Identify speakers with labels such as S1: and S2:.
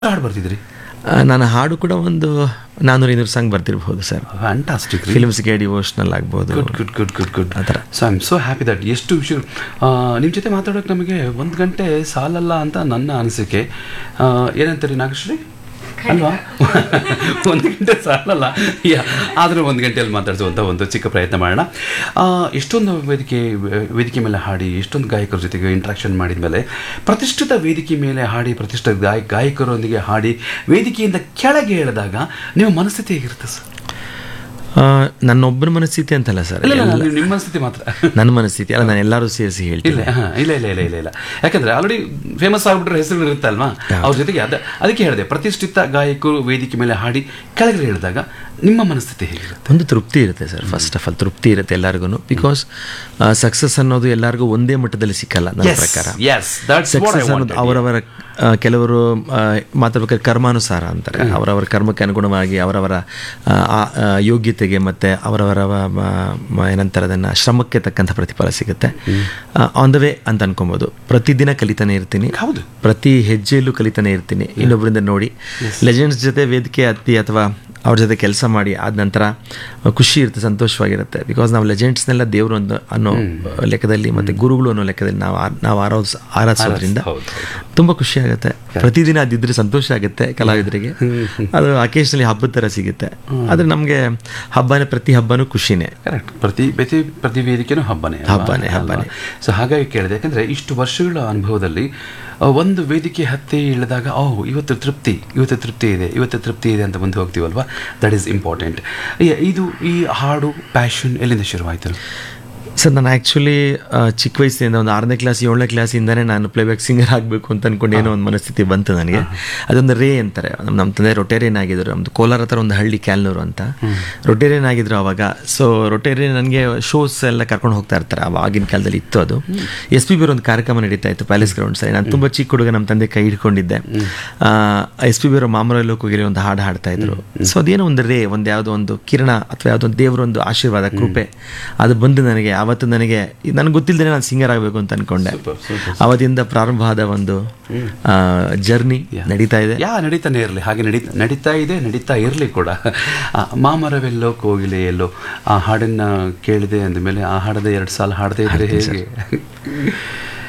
S1: ಹಾಡು ಬರ್ತಿದ್ರಿ
S2: ಆ, ನಾನು ಹಾಡು ಕೂಡ ಒಂದು ನಾನ್ನೂರು ಐನೂರು ಸಾಂಗ್ ಬರ್ತಿರ್ಬೋದು ಸರ್
S1: ಫ್ಯಾಂಟಾಸ್ಟಿಕ್ ರೀ
S2: ಫಿಲ್ಮ್ಸ್ಗೆ ಡಿವೋಷನಲ್ ಆಗ್ಬೋದು
S1: good good good good good
S2: ಆ ಥರ.
S1: So I am so happy that ಎಷ್ಟು ವಿಷಯ ನಿಮ್ಮ ಜೊತೆ ಮಾತಾಡೋಕೆ ನಮಗೆ ಒಂದು ಗಂಟೆ ಸಾಲಲ್ಲ ಅಂತ ನನ್ನ ಅನಿಸಿಕೆ ಆ, ಏನಂತೀರಿ ನಾಗಶ್ರೀ ಅಲ್ವಾ ಒಂದು ಗಂಟೆ ಸಾಲಲ್ಲ ಯಾ ಆದರೂ ಒಂದು ಗಂಟೆಯಲ್ಲಿ ಮಾತಾಡಿಸುವಂಥ ಒಂದು ಚಿಕ್ಕ ಪ್ರಯತ್ನ ಮಾಡೋಣ ಆ, ಎಷ್ಟೊಂದು ವೇದಿಕೆ ವೇದಿಕೆ ಮೇಲೆ ಹಾಡಿ ಎಷ್ಟೊಂದು ಗಾಯಕರ ಜೊತೆಗೆ ಇಂಟ್ರಾಕ್ಷನ್ ಮಾಡಿದ ಮೇಲೆ ಪ್ರತಿಷ್ಠಿತ ವೇದಿಕೆ ಮೇಲೆ ಹಾಡಿ ಪ್ರತಿಷ್ಠಿತ ಗಾಯ ಗಾಯಕರೊಂದಿಗೆ ಹಾಡಿ ವೇದಿಕೆಯಿಂದ ಕೆಳಗೆ ಇಳಿದಾಗ ನಿಮ್ಮ ಮನಸ್ಥಿತಿ ಹೇಗಿರುತ್ತೆ ಸರ್
S2: ಆ, ನನ್ನೊಬ್ಬರ ಮನಸ್ಥಿತಿ ಅಂತಲ್ಲ ಸರ್
S1: ಇಲ್ಲ ಇಲ್ಲ ನೀವು ನಿಮ್ಮ ಮನಸ್ಥಿತಿ ಮಾತ್ರ
S2: ನನ್ನ ಮನಸ್ಥಿತಿ ಅಲ್ಲ ನಾನು ಎಲ್ಲರೂ ಸೇರಿಸಿ ಹೇಳ್ತೀನಿ
S1: ಇಲ್ಲ ಹಾ, ಇಲ್ಲ ಇಲ್ಲ ಇಲ್ಲ ಇಲ್ಲ ಇಲ್ಲ ಯಾಕಂದ್ರೆ ಆಲ್ರೆಡಿ ಫೇಮಸ್ ಆಗ್ಬಿಟ್ರೆ ಹೆಸರು ಇರುತ್ತೆ ಅಲ್ವಾ ಅವ್ರ ಜೊತೆಗೆ ಅದ ಅದಕ್ಕೆ ಹೇಳಿದೆ ಪ್ರತಿಷ್ಠಿತ ಗಾಯಕರು ವೇದಿಕೆ ಮೇಲೆ ಹಾಡಿ ಕೆಳಗಡೆ ಹೇಳಿದಾಗ ನಿಮ್ಮ ಮನಸ್ಥಿತಿ ಹೇಗಿರುತ್ತೆ
S2: ಒಂದು ತೃಪ್ತಿ ಇರುತ್ತೆ ಸರ್ ಫಸ್ಟ್ ಆಫ್ ಆಲ್ ತೃಪ್ತಿ ಇರುತ್ತೆ ಎಲ್ಲರಿಗೂ ಬಿಕಾಸ್ ಸಕ್ಸಸ್ ಅನ್ನೋದು ಎಲ್ಲರಿಗೂ ಒಂದೇ ಮಟ್ಟದಲ್ಲಿ ಸಿಕ್ಕಲ್ಲ ನನ್ನ ಪ್ರಕಾರ
S1: yes that's what I
S2: success ಅನ್ನೋದು ಅವರವರ ಆ, ಕೆಲವರು ಆ, ಮಾತಾಡ್ಬೇಕಾದ್ರೆ ಕರ್ಮಾನುಸಾರ ಅಂತಾರೆ ಅವರವರ ಕರ್ಮಕ್ಕೆ ಅನುಗುಣವಾಗಿ ಅವರವರ ಆ, ಆ, ಆ, ಯೋಗ್ಯತೆಗೆ ಮತ್ತು ಅವರವರ ಮ- ಮ- ಏನಂತಾರೆ ಅದನ್ನು ಶ್ರಮಕ್ಕೆ ತಕ್ಕಂಥ ಪ್ರತಿಫಲ ಸಿಗುತ್ತೆ ಆನ್ ದ ವೇ ಅಂತ ಅನ್ಕೊಬೋದು ಪ್ರತಿದಿನ ಕಲಿತಾನೆ ಇರ್ತೀನಿ
S1: ಹೌದು.
S2: ಪ್ರತಿ ಹೆಜ್ಜೆಯಲ್ಲೂ ಕಲಿತಾನೆ ಇರ್ತೀನಿ ಇನ್ನೊಬ್ಬರಿಂದ ನೋಡಿ ಲೆಜೆಂಡ್ಸ್ ಜೊತೆ ವೇದಿಕೆ ಹತ್ತಿ ಅಥವಾ ಅವ್ರ ಜೊತೆ ಕೆಲಸ ಮಾಡಿ ಆದ ನಂತರ ಖುಷಿ ಇರುತ್ತೆ ಸಂತೋಷವಾಗಿರುತ್ತೆ ಬಿಕಾಸ್ ನಾವು ಲೆಜೆಂಡ್ಸ್ನೆಲ್ಲ ದೇವರು ಒಂದು ಅನ್ನೋ ಲೆಕ್ಕದಲ್ಲಿ ಮತ್ತು ಗುರುಗಳು ಅನ್ನೋ ಲೆಕ್ಕದಲ್ಲಿ ನಾವು ಆ- ನಾವು ಆರಾಧಿಸ್ ಆರಾಧಿಸೋದ್ರಿಂದ
S1: ಹೌದು,
S2: ತುಂಬ ಖುಷಿ ಆಗುತ್ತೆ ಪ್ರತಿದಿನ ಅದಿದ್ರೆ ಸಂತೋಷ ಆಗುತ್ತೆ ಕಲಾವಿದರಿಗೆ ಅದು ಅಕೇಶನಲ್ಲಿ ಹಬ್ಬದ ಥರ ಸಿಗುತ್ತೆ ಆದರೆ ನಮಗೆ ಹಬ್ಬನೇ ಪ್ರತಿ ಹಬ್ಬನೂ ಖುಷಿನೇ
S1: ಕರೆಕ್ಟ್ ಪ್ರತಿ ಪ್ರತಿ ಪ್ರತಿ ವೇದಿಕೆನೂ ಹಬ್ಬನೇ ಅಲ್ವಾ?
S2: ಹಬ್ಬನೇ, ಹಬ್ಬನೇ.
S1: ಸೊ ಹಾಗಾಗಿ ಕೇಳಿದೆ ಯಾಕಂದ್ರೆ ಇಷ್ಟು ವರ್ಷಗಳ ಅನುಭವದಲ್ಲಿ ಆ, ಒಂದು ವೇದಿಕೆ ಹತ್ತಿ ಇಳಿದಾಗ ಓಹ್ ಇವತ್ತು ತೃಪ್ತಿ ಇವತ್ತು ತೃಪ್ತಿ ಇದೆ ಇವತ್ತು ತೃಪ್ತಿ ಇದೆ ಅಂತ ಮುಂದೆ ಹೋಗ್ತೀವಲ್ವಾ ದಟ್ ಈಸ್ ಇಂಪಾರ್ಟೆಂಟ್ ಇದು ಈ ಹಾಡು ಪ್ಯಾಷನ್ ಎಲ್ಲಿಂದ ಶುರುವಾಯಿತು
S2: ಸರ್ ನಾನು ಆ್ಯಕ್ಚುಲಿ ಚಿಕ್ಕ ವಯಸ್ಸಿನಿಂದ ಒಂದು ಆರನೇ ಕ್ಲಾಸ್ ಏಳನೇ ಕ್ಲಾಸಿಂದನೇ ನಾನು ಪ್ಲೇಬ್ಯಾಕ್ ಸಿಂಗರ್ ಆಗಬೇಕು ಅಂತ ಅನ್ಕೊಂಡು ಏನೋ ಒಂದು ಮನಸ್ಥಿತಿ ಬಂತು ನನಗೆ ಅದೊಂದು ರೇ ಅಂತಾರೆ ನಮ್ಮ ನಮ್ಮ ತಂದೆ ರೊಟೇರಿಯನ್ ಆಗಿದ್ರು ನಮ್ಮದು ಕೋಲಾರ ಹತ್ರ ಒಂದು ಹಳ್ಳಿ ಕ್ಯಾಲ್ನೂರು ಅಂತ ರೊಟೇರಿಯನ್ ಆಗಿದ್ರು ಅವಾಗ ಸೊ ರೊಟೇರಿಯನ್ ನನಗೆ ಶೋಸ್ ಎಲ್ಲ ಕರ್ಕೊಂಡು ಹೋಗ್ತಾ ಇರ್ತಾರೆ ಅವಾಗಿನ ಕಾಲದಲ್ಲಿ ಇತ್ತು ಅದು ಎಸ್ ಪಿ ಬಿ ಒಂದು ಕಾರ್ಯಕ್ರಮ ನಡೀತಾ ಇತ್ತು ಪ್ಯಾಲೇಸ್ ಗ್ರೌಂಡ್ಸಲ್ಲಿ ನಾನು ತುಂಬ ಚಿಕ್ಕ ಹುಡುಗ ನಮ್ಮ ತಂದೆ ಕೈ ಹಿಡ್ಕೊಂಡಿದ್ದೆ ಎಸ್ ಪಿ ಬಿ ಅವರು ಮಾಮೂಲಿ ಹೋಗಿ ಒಂದು ಹಾಡು ಹಾಡ್ತಾ ಇದ್ರು ಸೊ ಅದೇನೋ ಒಂದು ರೇ ಒಂದು ಯಾವುದೋ ಒಂದು ಕಿರಣ ಅಥವಾ ಯಾವುದೋ ಒಂದು ದೇವರ ಒಂದು ಆಶೀರ್ವಾದ ಕೃಪೆ ಅದು ಬಂದು ನನಗೆ ಅವತ್ತು ನನಗೆ ನನಗೆ ಗೊತ್ತಿಲ್ಲದೆ ನಾನು ಸಿಂಗರ್ ಆಗಬೇಕು ಅಂತ ಅನ್ಕೊಂಡೆ ಅವತ್ತಿಂದ ಪ್ರಾರಂಭ ಆದ ಒಂದು ಜರ್ನಿ ನಡೀತಾ ಇದೆ
S1: ಯಾ ನಡೀತಾನೆ ಇರಲಿ ಹಾಗೆ ನಡೀತಾ ನಡೀತಾ ಇದೆ ನಡೀತಾ ಇರಲಿ ಕೂಡ ಆ, ಮಾಮರವೆಲ್ಲೋ ಕೋಗಿಲೆ ಎಲ್ಲೋ ಆ ಹಾಡನ್ನ ಕೇಳಿದೆ ಅಂದಮೇಲೆ ಆ ಹಾಡದೆ ಎರಡು ಸಾಲ ಹಾಡದೇ ಇದ್ರೆ ಹೇಗೆ